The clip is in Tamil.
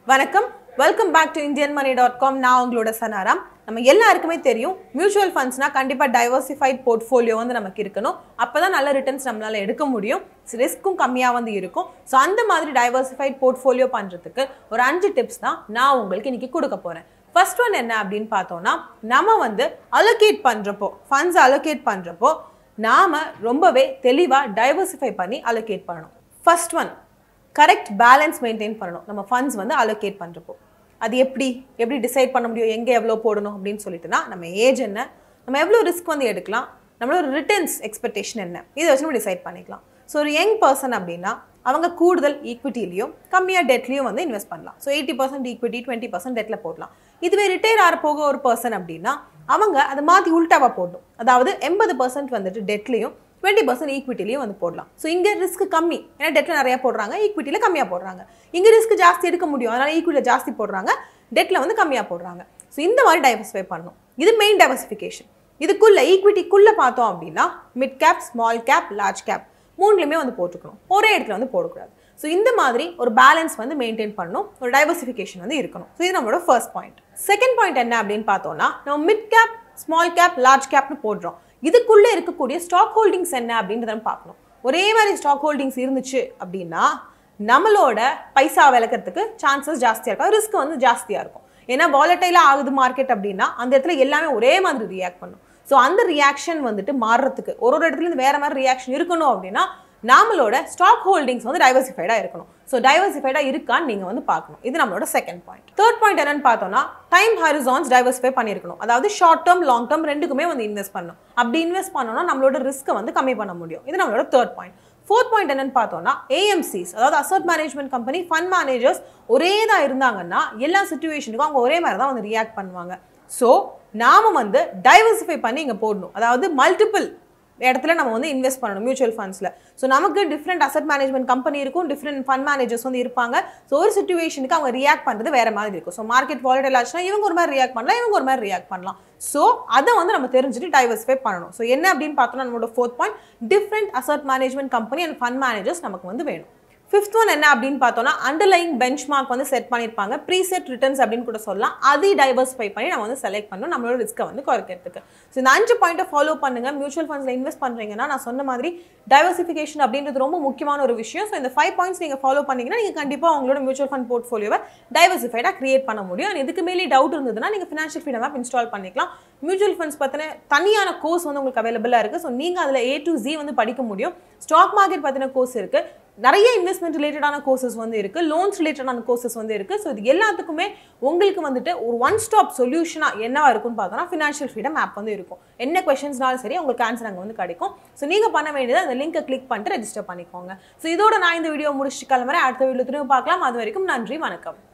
வணக்கம் welcome back to Indian money dot com நான் உங்களோட சனாராம் நம்ம எல்லாருக்குமே தெரியும் மியூச்சுவல் ஃபண்ட்ஸ்னா கண்டிப்பாக டைவர்சிஃபைட் போர்ட்ஃபோலியோ வந்து நமக்கு இருக்கணும் அப்போ தான் நல்ல ரிட்டர்ன்ஸ் நம்மளால எடுக்க முடியும் ரிஸ்க்கும் கம்மியாக வந்து இருக்கும் ஸோ அந்த மாதிரி டைவர்சிஃபைட் போர்ட்ஃபோலியோ பண்ணுறதுக்கு ஒரு அஞ்சு டிப்ஸ் தான் நான் உங்களுக்கு இன்னைக்கு கொடுக்க போகிறேன் ஃபர்ஸ்ட் ஒன் என்ன அப்படின்னு பார்த்தோம்னா நம்ம வந்து அலோகேட் பண்ணுறப்போ ஃபண்ட்ஸ் அலோகேட் பண்ணுறப்போ நாம ரொம்பவே தெளிவாக டைவர்சிஃபை பண்ணி அலோகேட் பண்ணணும் first one correct balance maintain பண்ணணும் நம்ம ஃபண்ட்ஸ் வந்து அலோகேட் பண்ணுறப்போ அது எப்படி எப்படி டிசைட் பண்ண முடியும் எங்கே எவ்வளோ போடணும் அப்படின்னு சொல்லிட்டுனா நம்ம ஏஜ் என்ன நம்ம எவ்வளோ ரிஸ்க் வந்து எடுக்கலாம் நம்மளோட ரிட்டர்ன்ஸ் எக்ஸ்பெக்டேஷன் என்ன இதை வச்சு நம்ம டிசைட் பண்ணிக்கலாம் ஸோ ஒரு யங் பர்சன் அப்படின்னா அவங்க கூடுதல் ஈக்விட்டிலையும் கம்மியாக டெட்லையும் வந்து இன்வெஸ்ட் பண்ணலாம் so eighty percent equity twenty percent டெட்டில் போடலாம் இதுவே ரிட்டையர் ஆக போக ஒரு பர்சன் அப்படின்னா அவங்க அதை மாற்றி உல்ட்டாவாக போடணும் அதாவது எண்பது பர்சன்ட் வந்துட்டு டெட்லையும் டுவெண்ட்டி பர்சன்ட் ஈக்விட்டிலையும் வந்து போடலாம் ஸோ இங்கே ரிஸ்க் கம்மி ஏன்னா டெட்டில் நிறைய போடுறாங்க ஈக்விட்டியில் கம்மியாக போடுறாங்க இங்கே ரிஸ்க் ஜாஸ்தி எடுக்க முடியும் அதனால் ஈக்விட்டியில் ஜாஸ்தி போடுறாங்க டெட்டில் வந்து கம்மியாக போடுறாங்க ஸோ இந்த மாதிரி டைவர்சிஃபை பண்ணணும் இது மெயின் டைவர்சிஃபிகேஷன் இதுக்குள்ள ஈக்விட்டிக்குள்ளே பார்த்தோம் அப்படின்னா mid cap small cap large cap மூணுலையுமே வந்து போட்டுக்கணும் ஒரே இடத்துல வந்து போடக்கூடாது ஸோ இந்த மாதிரி ஒரு பேலன்ஸ் வந்து மெயின்டைன் பண்ணணும் ஒரு டைவர்சிஃபிகேஷன் வந்து இருக்கணும் ஸோ இது நம்மளோட ஃபர்ஸ்ட் பாயிண்ட் செகண்ட் பாயிண்ட் என்ன அப்படின்னு பார்த்தோம்னா நம்ம mid cap small cap large கேப்னு போடுறோம் இதுக்குள்ள இருக்கக்கூடிய ஸ்டாக் ஹோல்டிங்ஸ் என்ன அப்படின்றத நம்ம பார்க்கணும் ஒரே மாதிரி ஸ்டாக் ஹோல்டிங்ஸ் இருந்துச்சு அப்படின்னா நம்மளோட பைசா விளக்கிறதுக்கு சான்சஸ் ஜாஸ்தியாக இருக்கும் ரிஸ்க் வந்து ஜாஸ்தியாக இருக்கும் ஏன்னா வாலட்டைலாக ஆகுது மார்க்கெட் அப்படின்னா அந்த இடத்துல எல்லாமே ஒரே மாதிரி ரியாக்ட் பண்ணும் ஸோ அந்த ரியாக்ஷன் வந்துட்டு மாறுறதுக்கு ஒரு ஒரு இடத்துல இருந்து வேற மாதிரி ரியாக்ஷன் இருக்கணும் அப்படின்னா நம்மளோட ஸ்டாக் ஹோல்டிங்ஸ் வந்து டைவர்சிஃபைடாக இருக்கணும் ஸோ டைவர்சிஃபைடாக இருக்கான்னு நீங்கள் வந்து பார்க்கணும் இது நம்மளோட செகண்ட் பாயிண்ட் தேர்ட் பாயிண்ட் என்னன்னு பார்த்தோம்னா டைம் ஹாரிசான்ஸ் டைவர்சிஃபை பண்ணியிருக்கணும் அதாவது ஷார்ட் டேர்ம் லாங் டேர்ம் ரெண்டுக்குமே வந்து இன்வெஸ்ட் பண்ணணும் அப்படி இன்வெஸ்ட் பண்ணோம்னா நம்மளோட ரிஸ்க்கை வந்து கம்மி பண்ண முடியும் இது நம்மளோட தேர்ட் பாயிண்ட் ஃபோர்த் பாயிண்ட் என்னன்னு பார்த்தோம்னா ஏஎம்சிஸ் அதாவது asset management company fund managers ஒரே தான் இருந்தாங்கன்னா எல்லா சுச்சுவேஷனுக்கும் அவங்க ஒரே மாதிரி தான் வந்து ரியாக்ட் பண்ணுவாங்க ஸோ நாம வந்து டைவர்சிஃபை பண்ணி இங்கே போடணும் அதாவது மல்டிபிள் இடத்துல நம்ம வந்து இன்வெஸ்ட் பண்ணணும் மியூச்சுவல் ஃபண்ட்ஸில் ஸோ நமக்கு டிஃப்ரெண்ட் அசட் மேனேஜ்மெண்ட் கம்பெனி இருக்கும் டிஃப்ரெண்ட் ஃபண்ட் மேனேஜர்ஸ் வந்து இருப்பாங்க ஸோ ஒரு சுச்சுவேஷனுக்கு அவங்க ரியாக்ட் பண்ணுறது வேற மாதிரி இருக்கும் ஸோ மார்க்கெட் வாலடைல் ஆச்சுன்னா இவங்க ஒரு மாதிரி ரியாக்ட் பண்ணலாம் இவங்க ஒரு மாதிரி ரியாக்ட் பண்ணலாம் ஸோ அதை வந்து நம்ம தெரிஞ்சுட்டு டைவர்சிஃபை பண்ணணும் ஸோ என்ன அப்படின்னு பார்த்தோம்னா நம்மளோட fourth point different asset management company and fund managers நமக்கு வந்து வேணும் ஃபிஃப்த் ஒன் என்ன அப்படின்னு பார்த்தோம்னா அண்டர்லைங் பெஞ்ச் மார்க் வந்து செட் பண்ணியிருப்பாங்க ப்ரீசெட் ரிட்டர்ன்ஸ் அப்படின்னு கூட சொல்லலாம் அதை டைவர்சிஃபை பண்ணி நம்ம வந்து செலக்ட் பண்ணணும் நம்மளோட ரிஸ்க்கை வந்து குறைக்கிறதுக்கு ஸோ இந்த அஞ்சு பாயிண்ட்டை ஃபாலோ பண்ணுங்க மியூச்சுவல் ஃபண்ட்ஸில் இன்வெஸ்ட் பண்ணுறீங்கன்னா நான் சொன்ன மாதிரி டைவர்சிஃபிகேஷன் அப்படின்றது ரொம்ப முக்கியமான ஒரு விஷயம் ஸோ இந்த ஃபைவ் பாயிண்ட்ஸ் நீங்கள் ஃபாலோ பண்ணீங்கன்னா நீங்கள் கண்டிப்பாக உங்களோட மியூச்சுவல் ஃபண்ட் போர்ட்ஃபோலியோவை டைவர்சிஃபைடாக கிரியேட் பண்ண முடியும் and இதுக்கு மேலே டவுட் இருந்ததுன்னா நீங்கள் ஃபினான்ஷியல் ஃப்ரீடம் ஆப் இன்ஸ்டால் பண்ணிக்கலாம் மியூச்சுவல் ஃபண்ட்ஸ் பற்றின தனியான கோர்ஸ் வந்து உங்களுக்கு அவைலபிளாக இருக்குது ஸோ நீங்கள் அதில் ஏ டு ஜி வந்து படிக்க முடியும் ஸ்டாக் மார்க்கெட் பற்றின கோர்ஸ் இருக்குது நிறைய இன்வெஸ்ட்மெண்ட் ரிலேட்டடான கோர்சஸ் வந்து இருக்கு லோன்ஸ் ரிலேட்டடான கோர்சஸ் வந்து இருக்கு ஸோ இது எல்லாத்துக்குமே உங்களுக்கு வந்துட்டு ஒரு ஒன் ஸ்டாப் சொல்யூஷனா என்னவா இருக்கும்னு பார்த்தோம்னா ஃபினான்ஷியல் ஃப்ரீடம் ஆப் வந்து இருக்கும் என்ன கொஷின்ஸ்னாலும் சரி உங்களுக்கு ஆன்சர் அங்கே வந்து கிடைக்கும் ஸோ நீங்கள் பண்ண வேண்டியது அந்த லிங்கை கிளிக் பண்ணிட்டு ரெஜிஸ்டர் பண்ணிக்கோங்க ஸோ இதோட நான் இந்த வீடியோ முடிச்சுட்டு கிளம்புறேன் அடுத்த வீடியோ திரும்ப பார்க்கலாம் அது வரைக்கும் நன்றி வணக்கம்